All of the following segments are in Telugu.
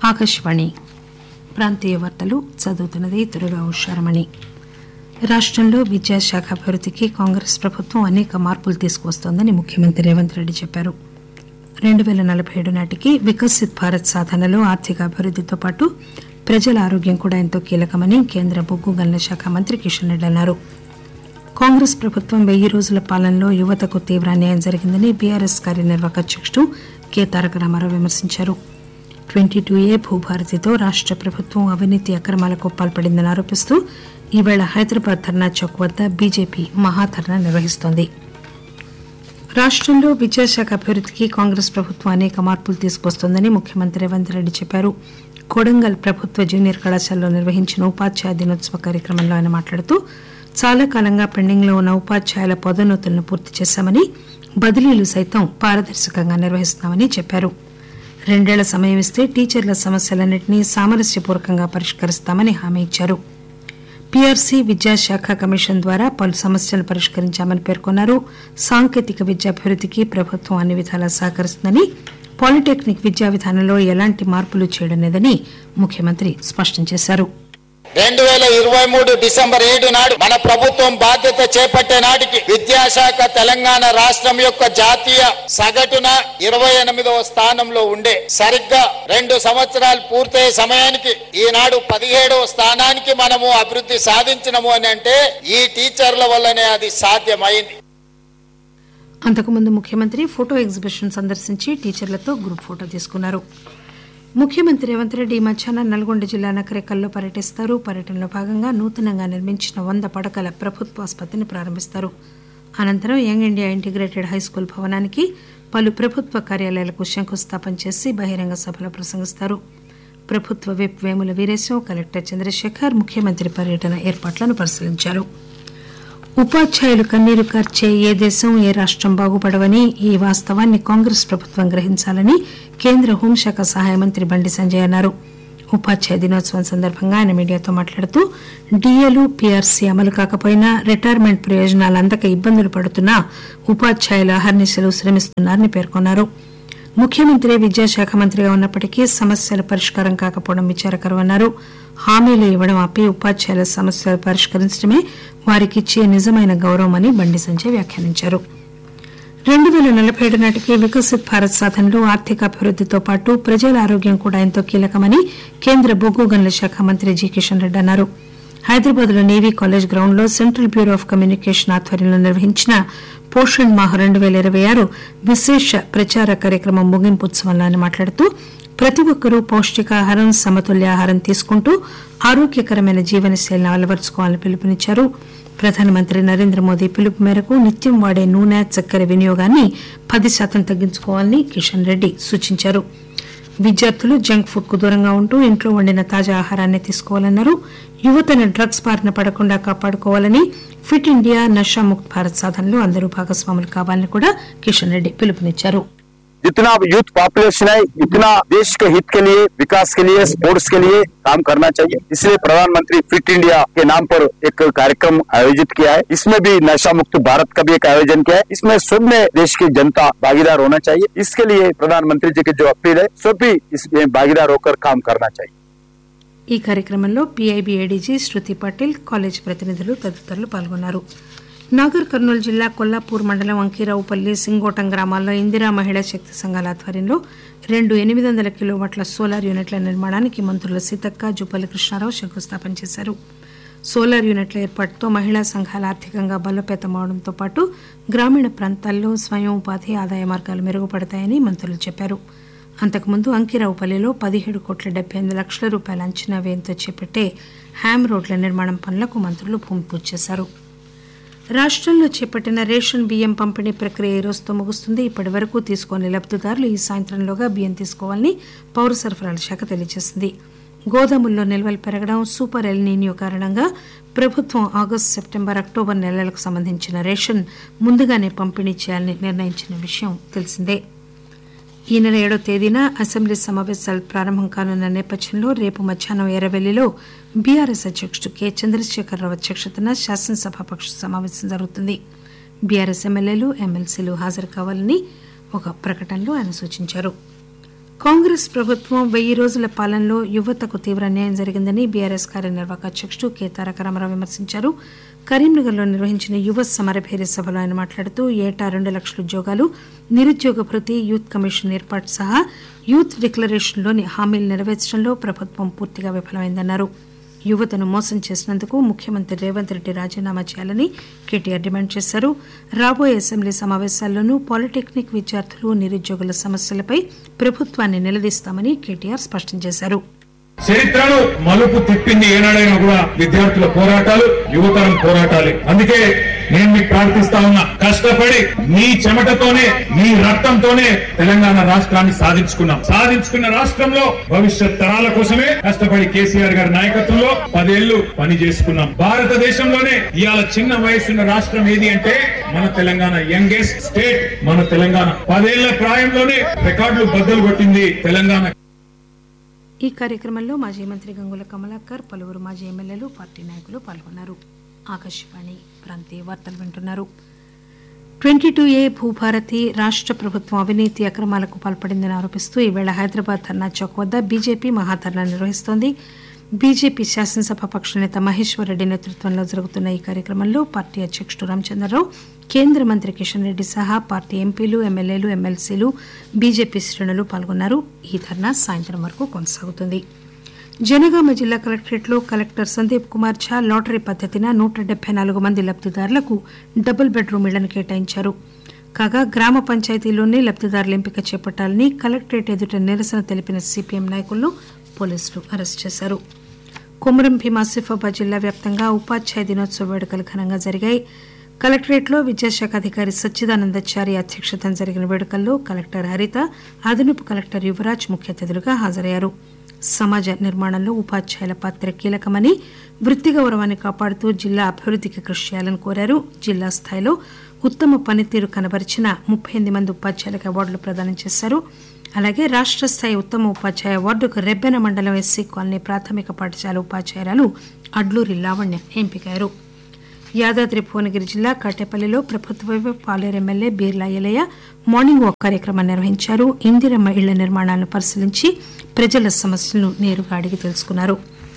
ఆకాశవాణి ప్రాంతీయ వార్తలు చదువుతున్నది దుర్గా ఉషారమణి రాష్టంలో విద్యాశాఖ అభివృద్దికి కాంగ్రెస్ ప్రభుత్వం అనేక మార్పులు తీసుకువస్తోందని ముఖ్యమంత్రి రేవంత్ రెడ్డి చెప్పారు రెండు పేల నలభై ఏడు నాటికి వికసిత్ భారత్ సాధనలో ఆర్థిక అభివృద్దితో పాటు ప్రజల ఆరోగ్యం కూడా ఎంతో కీలకమని కేంద్ర బొగ్గు గనుల శాఖ మంత్రి కిషన్ రెడ్డి అన్నారు కాంగ్రెస్ ప్రభుత్వం వెయ్యి రోజుల పాలనలో యువతకు తీవ్ర అన్యాయం జరిగిందని బీఆర్ఎస్ కార్యనిర్వాహక అధ్యకుడు కె తారక రామారావు విమర్శించారు ట్వంటీ టూ ఏ భూభారతితో రాష్ట ప్రభుత్వం అవినీతి అక్రమాలకు పాల్పడిందని ఆరోపిస్తూ ఈవేళ హైదరాబాద్ ధర్నా చౌక్ వద్ద బీజేపీ మహాధర్నా నిర్వహిస్తోంది రాష్టంలో విద్యాశాఖ అభివృద్దికి కాంగ్రెస్ ప్రభుత్వం అనేక మార్పులు తీసుకొస్తోందని ముఖ్యమంత్రి రేవంత్ రెడ్డి చెప్పారు కొడంగల్ ప్రభుత్వ జూనియర్ కళాశాలలో నిర్వహించిన ఉపాధ్యాయ దినోత్సవ కార్యక్రమంలో ఆయన మాట్లాడుతూ చాలా కాలంగా పెండింగ్ లో ఉన్న ఉపాధ్యాయుల పదోన్నతులను పూర్తి చేశామని బదిలీలు సైతం పారదర్శకంగా నిర్వహిస్తున్నామని చెప్పారు రెండేళ్ల సమయం ఇస్తే టీచర్ల సమస్యలన్నింటినీ సామరస్యపూర్వకంగా పరిష్కరిస్తామని హామీ ఇచ్చారు పీఆర్సీ విద్యాశాఖ కమిషన్ ద్వారా పలు సమస్యలు పరిష్కరించామని పేర్కొన్నారు సాంకేతిక విద్య అభివృద్దికి ప్రభుత్వం అన్ని విధాలా సహకరిస్తుందని పాలిటెక్నిక్ విద్యా విధానంలో ఎలాంటి మార్పులు చేయడం లేదని ముఖ్యమంత్రి స్పష్టం చేశారు రెండు వేల ఇరవై మూడు డిసెంబర్ ఏడు నాడు మన ప్రభుత్వం బాధ్యత చేపట్టే నాటికి విద్యాశాఖ తెలంగాణ రాష్ట్రం యొక్క జాతీయ సగటున ఇరవై ఎనిమిదవ స్థానంలో ఉండే సరిగ్గా రెండు సంవత్సరాలు పూర్తయ్యే సమయానికి ఈనాడు పదిహేడవ స్థానానికి మనము అభివృద్ధి సాధించినము అని అంటే ఈ టీచర్ల వల్లనే అది సాధ్యమైంది అంతకుముందు ముఖ్యమంత్రి ఫోటో ఎగ్జిబిషన్ సందర్శించి టీచర్లతో గ్రూప్ ఫోటో తీసుకున్నారు ముఖ్యమంత్రి రేవంత్ రెడ్డి ఈ మధ్యాహ్నం నల్గొండ జిల్లా నకరేకల్లో పర్యటిస్తారు పర్యటనలో భాగంగా నూతనంగా నిర్మించిన వంద పడకల ప్రభుత్వ ఆసుపత్రిని ప్రారంభిస్తారు అనంతరం యంగ్ ఇండియా ఇంటిగ్రేటెడ్ హైస్కూల్ భవనానికి పలు ప్రభుత్వ కార్యాలయాలకు శంకుస్థాపన చేసి బహిరంగ సభలో ప్రసంగిస్తారు ప్రభుత్వ విప్ వేముల వీరేశం కలెక్టర్ చంద్రశేఖర్ ముఖ్యమంత్రి పర్యటన ఏర్పాట్లను పరిశీలించారు ఉపాధ్యాయులు కన్నీరు కార్చే ఏ దేశం ఏ రాష్టం బాగుపడవని ఈ వాస్తవాన్ని కాంగ్రెస్ ప్రభుత్వం గ్రహించాలని కేంద్ర హోంశాఖ సహాయ మంత్రి బండి సంజయ్ అన్నారు ఉపాధ్యాయ దినోత్సవం సందర్భంగా ఆయన మీడియాతో మాట్లాడుతూ డిఏలు పీఆర్సీ అమలు కాకపోయినా రిటైర్మెంట్ ప్రయోజనాలు అందక ఇబ్బందులు పడుతున్నా ఉపాధ్యాయులు అహర్నిశలు శ్రమిస్తున్నారని పేర్కొన్నారు ముఖ్యమంత్రి విద్యాశాఖ మంత్రిగా ఉన్నప్పటికీ సమస్యల పరిష్కారం కాకపోవడం విచారకరమన్నారు హామీలు ఇవ్వడం ఆపి ఉపాధ్యాయుల సమస్యలు పరిష్కరించడమే వారికిచ్చే నిజమైన గౌరవమని బండి సంజయ్ వ్యాఖ్యానించారు రెండు పేల నలభై ఏడు నాటికి వికసిత్ భారత్ సాధనలో ఆర్థిక అభివృద్దితో పాటు ప్రజల ఆరోగ్యం కూడా ఎంతో కీలకమని కేంద్ర బొగ్గు గనుల శాఖ మంత్రి జి కిషన్ రెడ్డి అన్నారు హైదరాబాద్ లో నేవీ కాలేజ్ గ్రౌండ్ లో సెంట్రల్ బ్యూరో ఆఫ్ కమ్యూనికేషన్ ఆధ్వర్యంలో నిర్వహించిన పోషణ్ మాహ్ రెండు పేల ఇరవై ఆరు విశేష ప్రచార కార్యక్రమం ముగింపు ఉత్సవంలో ఆయన మాట్లాడుతూ ప్రతి ఒక్కరూ పౌష్టికాహారం సమతుల్యాహారం తీసుకుంటూ ఆరోగ్యకరమైన జీవనశైలిని అలవరుచుకోవాలని పిలుపునిచ్చారు ప్రధానమంత్రి నరేంద్ర మోదీ పిలుపు మేరకు నిత్యం వాడే నూనె చక్కెర వినియోగాన్ని పది శాతం తగ్గించుకోవాలని కిషన్ రెడ్డి సూచించారు విద్యార్థులు జంక్ ఫుడ్ కు దూరంగా ఉంటూ ఇంట్లో వండిన తాజా ఆహారాన్ని తీసుకోవాలన్నారు యువతను డ్రగ్స్ బారిన పడకుండా కాపాడుకోవాలని ఫిట్ ఇండియా నషాముక్త్ భారత్ సాధనలో అందరూ భాగస్వాములు కావాలని కూడా కిషన్ రెడ్డి పిలుపునిచ్చారు जितना यूथ पॉपुलेशन है इतना देश के हित के लिए विकास के लिए स्पोर्ट्स के लिए काम करना चाहिए इसलिए प्रधानमंत्री फिट इंडिया के नाम पर एक कार्यक्रम आयोजित किया है इसमें भी नशा मुक्त भारत का भी एक आयोजन किया है इसमें सब में देश की जनता भागीदार होना चाहिए इसके लिए प्रधानमंत्री जी की जो अपील है सब भी इसमें भागीदार होकर काम करना चाहिए ఈ కార్యక్రమంలో PIB ADG Shruti Patil college ప్రతినిధులు తదితరులు పాల్గొన్నారు నాగర్ కర్నూలు జిల్లా కొల్లాపూర్ మండలం అంకిరావుపల్లి సింగోటం గ్రామాల్లో ఇందిరా మహిళా శక్తి సంఘాల ఆధ్వర్యంలో రెండు ఎనిమిది వందల కిలోవాట్ల సోలార్ యూనిట్ల నిర్మాణానికి మంత్రుల సీతక్క జుపల్లి కృష్ణారావు శంకుస్థాపన చేశారు సోలార్ యూనిట్ల ఏర్పాటుతో మహిళా సంఘాలు ఆర్థికంగా బలోపేతమవడంతో పాటు గ్రామీణ ప్రాంతాల్లో స్వయం ఉపాధి ఆదాయ మార్గాలు మెరుగుపడతాయని మంత్రులు చెప్పారు అంతకుముందు అంకిరావుపల్లిలో పదిహేడు కోట్ల డెబ్బై ఎనిమిది లక్షల రూపాయల అంచనా వ్యయంతో చేపట్టే హ్యామ్ రోడ్ల నిర్మాణం పనులకు మంత్రులు భూమి పూజ చేశారు రాష్టంలో చేపట్టిన రేషన్ బియ్యం పంపిణీ ప్రక్రియ ఈ రోజుతో ముగుస్తుంది ఇప్పటి వరకు తీసుకోని లబ్దిదారులు ఈ సాయంత్రంలోగా బియ్యం తీసుకోవాలని పౌర సరఫరాల శాఖ తెలియజేసింది గోదాముల్లో నిల్వలు పెరగడం సూపర్ ఎల్ నీనియో కారణంగా ప్రభుత్వం ఆగస్టు సెప్టెంబర్ అక్టోబర్ నెలలకు సంబంధించిన రేషన్ ముందుగానే పంపిణీ చేయాలని నిర్ణయించిన విషయం తెలిసిందే ఈ నెల ఏడో తేదీన అసెంబ్లీ సమావేశాలు ప్రారంభం కానున్న నేపథ్యంలో రేపు మధ్యాహ్నం ఎర్రవెల్లిలో బీఆర్ఎస్ అధ్యక్షుడు కె చంద్రశేఖరరావు అధ్యక్షతన శాసనసభాపక్ష సమావేశం జరుగుతుంది బీఆర్ఎస్ ఎమ్మెల్యేలు ఎమ్మెల్సీలు హాజరు కావాలని ఒక ప్రకటనలో ఆయన సూచించారు కాంగ్రెస్ ప్రభుత్వం వెయ్యి రోజుల పాలనలో యువతకు తీవ్ర అన్యాయం జరిగిందని బీఆర్ఎస్ కార్యనిర్వాహక అధ్యక్షుడు కె తారక రామారావు విమర్శించారు కరీంనగర్లో నిర్వహించిన యువ సమరభేరి సభలో ఆయన మాట్లాడుతూ ఏటా రెండు లక్షల ఉద్యోగాలు నిరుద్యోగ భృతి యూత్ కమిషన్ ఏర్పాటు సహా యూత్ డిక్లరేషన్లోని హామీలు నెరవేర్చడంలో ప్రభుత్వం పూర్తిగా విఫలమైందన్నారు యువతను మోసం చేసినందుకు ముఖ్యమంత్రి రేవంత్ రెడ్డి రాజీనామా చేయాలని కేటీఆర్ డిమాండ్ చేశారు రాబోయే అసెంబ్లీ సమావేశాల్లోనూ పాలిటెక్నిక్ విద్యార్థులు నిరుద్యోగుల సమస్యలపై ప్రభుత్వాన్ని నిలదీస్తామని కేటీఆర్ స్పష్టం చేశారు చరిత్రను మలుపు తిప్పింది ఏనాడైనా కూడా విద్యార్థుల పోరాటాలు యువతరం పోరాటాలే అందుకే నేను మీకు ప్రార్థిస్తా ఉన్నా కష్టపడి మీ చెమటతోనే మీ రక్తంతోనే తెలంగాణ రాష్ట్రాన్ని సాధించుకున్నాం సాధించుకున్న రాష్ట్రంలో భవిష్యత్ తరాల కోసమే కష్టపడి కేసీఆర్ గారి నాయకత్వంలో పదేళ్లు పని చేసుకున్నాం భారతదేశంలోనే ఇవాళ చిన్న వయసున్న రాష్ట్రం ఏది అంటే మన తెలంగాణ యంగెస్ట్ స్టేట్ మన తెలంగాణ పదేళ్ల ప్రాయంలోనే రికార్డులు బద్దలు కొట్టింది తెలంగాణ ఈ కార్యక్రమంలో మాజీ మంత్రి గంగుల కమలాకర్ పలువురు మాజీ ఎమ్మెల్యేలు పార్టీ నాయకులు పాల్గొన్నారు ఆకాశవాణి ప్రాంతీయ వార్తలు వింటున్నారు ట్వంటీ టూ ఏ భూభారతి రాష్ట్ర ప్రభుత్వం అవినీతి అక్రమాలకు పాల్పడిందని ఆరోపిస్తూ ఈవేళ హైదరాబాద్ ధర్నా చౌక్ వద్ద బీజేపీ మహాధర్నా నిర్వహిస్తోంది బీజేపీ శాసనసభ పక్ష నేత మహేశ్వర్ రెడ్డి నేతృత్వంలో జరుగుతున్న ఈ కార్యక్రమంలో పార్టీ అధ్యక్షుడు రామచంద్రరావు కేంద్ర మంత్రి కిషన్ రెడ్డి సహా పార్టీ ఎంపీలు ఎమ్మెల్యేలు ఎమ్మెల్సీలు బీజేపీ శ్రేణులు పాల్గొన్నారు ఈ ధర్నా సాయంత్రం వరకు కొనసాగుతుంది జనగామ జిల్లా కలెక్టరేట్లో కలెక్టర్ సందీప్ కుమార్ ఝా లాటరీ పద్దతిన నూట డెబ్బై నాలుగు మంది లబ్దిదారులకు డబుల్ బెడ్రూమ్ ఇళ్లను కేటాయించారు కాగా గ్రామ పంచాయతీలోనే లబ్దిదారుల ఎంపిక చేపట్టాలని కలెక్టరేట్ ఎదుట నిరసన తెలిపిన సిపిఎం నాయకులను పోలీసులు అరెస్ట్ చేశారు కొమరం భీం ఆసిఫాబాద్ జిల్లా వ్యాప్తంగా ఉపాధ్యాయ దినోత్సవ వేడుకలు ఘనంగా జరిగాయి కలెక్టరేట్లో విద్యాశాఖ అధికారి సచ్చిదానందచారి అధ్యక్షతన జరిగిన వేడుకల్లో కలెక్టర్ హరిత అదనపు కలెక్టర్ యువరాజ్ ముఖ్య అతిథులుగా హాజరయ్యారు సమాజ నిర్మాణంలో ఉపాధ్యాయుల పాత్ర కీలకమని వృత్తి గౌరవాన్ని కాపాడుతూ జిల్లా అభివృద్ధికి కృషి చేయాలని కోరారు జిల్లా స్థాయిలో ఉత్తమ పనితీరు కనబరిచిన ముప్పై ఎనిమిది మంది ఉపాధ్యాయులకు అవార్డులు ప్రదానం చేశారు అలాగే రాష్ట్ర స్థాయి ఉత్తమ ఉపాధ్యాయ అవార్డుకు రెబ్బెన మండలం ఎస్సీ కాలనీ ప్రాథమిక పాఠశాల ఉపాధ్యాయురాలు అడ్లూరి లావణ్య ఎంపికయ్యారు యాదాద్రి భువనగిరి జిల్లా కాటేపల్లిలో ప్రభుత్వ Paleru MLA Beerla Ailaiah morning walk కార్యక్రమం నిర్వహించారు ఇందిరమ్మ ఇళ్ల నిర్మాణాలను పరిశీలించి ప్రజల సమస్యలను నేరుగా అడిగి తెలుసుకున్నారు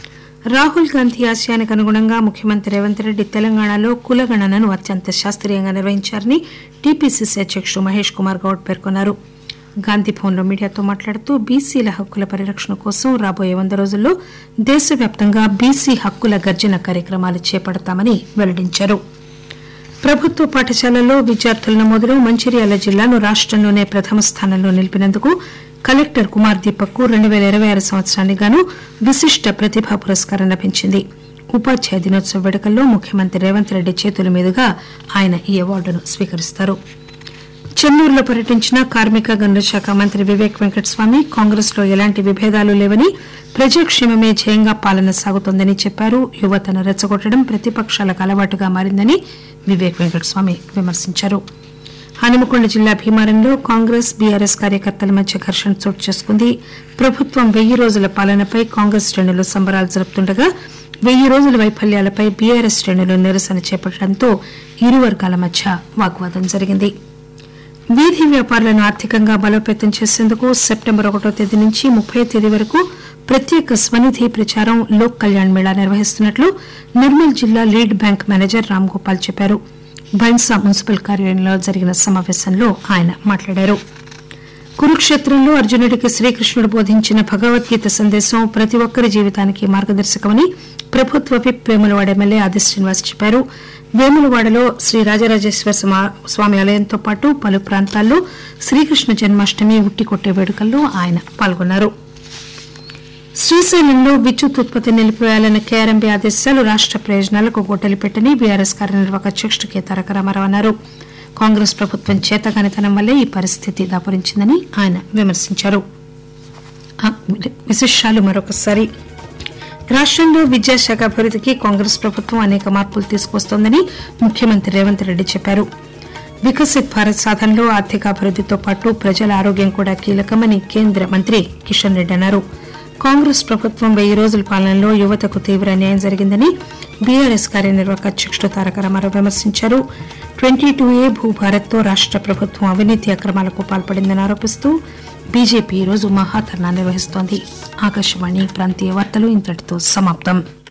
రాహుల్ గాంధీ ఆశయానికి అనుగుణంగా ముఖ్యమంత్రి రేవంత్ రెడ్డి తెలంగాణలో కులగణనను అత్యంత శాస్త్రీయంగా నిర్వహించారని టీపీసీసీ అధ్యక్షుడు మహేష్ కుమార్ గౌడ్ పేర్కొన్నారు గాంధీ భవన్లో మీడియాతో మాట్లాడుతూ బీసీల హక్కుల పరిరక్షణ కోసం రాబోయే వంద రోజుల్లో దేశవ్యాప్తంగా బీసీ హక్కుల గర్జన కార్యక్రమాలు చేపడతామని వెల్లడించారు ప్రభుత్వ పాఠశాలల్లో విద్యార్థుల నమోదులో మంచిర్యాల జిల్లాను రాష్టంలోనే ప్రథమ స్థానంలో నిలిపినందుకు కలెక్టర్ కుమార్ దీపక్ కు రెండు పేల ఇరవై ఆరు సంవత్సరానికి గాను విశిష్ట ప్రతిభా పురస్కారం లభించింది ఉపాధ్యాయ దినోత్సవ వేడుకల్లో ముఖ్యమంత్రి రేవంత్ రెడ్డి చేతుల మీదుగా ఆయన ఈ అవార్డును స్వీకరిస్తారు చెన్నూరులో పర్యటించిన కార్మిక గనుల శాఖ మంత్రి వివేక్ వెంకటస్వామి కాంగ్రెస్ లో ఎలాంటి విభేదాలు లేవని ప్రజాక్షేమమే ధ్యేయంగా పాలన సాగుతోందని చెప్పారు యువతను రెచ్చగొట్టడం ప్రతిపక్షాలకు అలవాటుగా మారిందని వివేక్ వెంకటస్వామి విమర్శించారు హనుమకొండ జిల్లా భీమారంలో కాంగ్రెస్ బీఆర్ఎస్ కార్యకర్తల మధ్య ఘర్షణ చోటు చేసుకుంది ప్రభుత్వం వెయ్యి రోజుల పాలనపై కాంగ్రెస్ శ్రేణులు సంబరాలు జరుపుతుండగా వెయ్యి రోజుల వైఫల్యాలపై బీఆర్ఎస్ శ్రేణులు నిరసన చేపట్టడంతో ఇరు వర్గాల మధ్య వాగ్వాదం జరిగింది వీధి వ్యాపారులను ఆర్థికంగా బలోపేతం చేసేందుకు సెప్టెంబర్ ఒకటో తేదీ నుంచి ముప్పై తేదీ వరకు ప్రత్యేక స్వనిధి ప్రచారం లోక్ కళ్యాణ్ మేళా నిర్వహిస్తున్నట్లు నిర్మల్ జిల్లా lead bank manager Ram Gopal చెప్పారు బైన్సా మున్సిపల్ కార్యాలయంలో జరిగిన సమావేశంలో ఆయన మాట్లాడారు కురుక్షేత్రంలో అర్జునుడికి శ్రీకృష్ణుడు బోధించిన భగవద్గీత సందేశం ప్రతి ఒక్కరి జీవితానికి మార్గదర్శకమని ప్రభుత్వ విప్ వేములవాడ ఎమ్మెల్యే ఆది శ్రీనివాస్ చెప్పారు వేములవాడలో శ్రీ రాజరాజేశ్వర సమా- స్వామి ఆలయంతో పాటు పలు ప్రాంతాల్లో శ్రీకృష్ణ జన్మాష్టమి ఉట్టికొట్టే వేడుకల్లో ఆయన పాల్గొన్నారు శ్రీశైలంలో విద్యుత్ ఉత్పత్తి నిలిపివేయాలన్న కేఆర్ఎంబీ ఆదేశాలు రాష్ట ప్రయోజనాలకు గొడ్డలి పెట్టని బీఆర్ఎస్ కార్యనిర్వాహక అధ్యక్షుడు కె తారక రామారావు అన్నారు కాంగ్రెస్ ప్రభుత్వం చేతగానితనం వల్లే ఈ పరిస్థితి దాపురించిందని ఆయన విమర్శించారు ఆ, విశేషాలు మరొకసారి రాష్టంలో విద్యాశాఖ అభివృద్ధికి కాంగ్రెస్ ప్రభుత్వం అనేక మార్పులు తీసుకొస్తోందని ముఖ్యమంత్రి రేవంత్ రెడ్డి చెప్పారు వికసిత్ భారత్ సాధనలో ఆర్థికాభివృద్ధితో పాటు ప్రజల ఆరోగ్యం కూడా కీలకమని కేంద్ర మంత్రి కిషన్ రెడ్డి అన్నారు కాంగ్రెస్ ప్రభుత్వం వెయ్యి రోజుల పాలనలో యువతకు తీవ్ర అన్యాయం జరిగిందని బీఆర్ఎస్ కార్యనిర్వాహక అధ్యక్షుడు తారక రామారావు విమర్శించారు ట్వంటీ టూ ఏ భూభారత్తో రాష్ట ప్రభుత్వం అవినీతి అక్రమాలకు పాల్పడిందని ఆరోపిస్తూ బీజేపీ ఈరోజు మహాధర్నా నిర్వహిస్తోంది ఆకాశవాణి ప్రాంతీయ వార్తలు ఇంతటితో సమాప్తం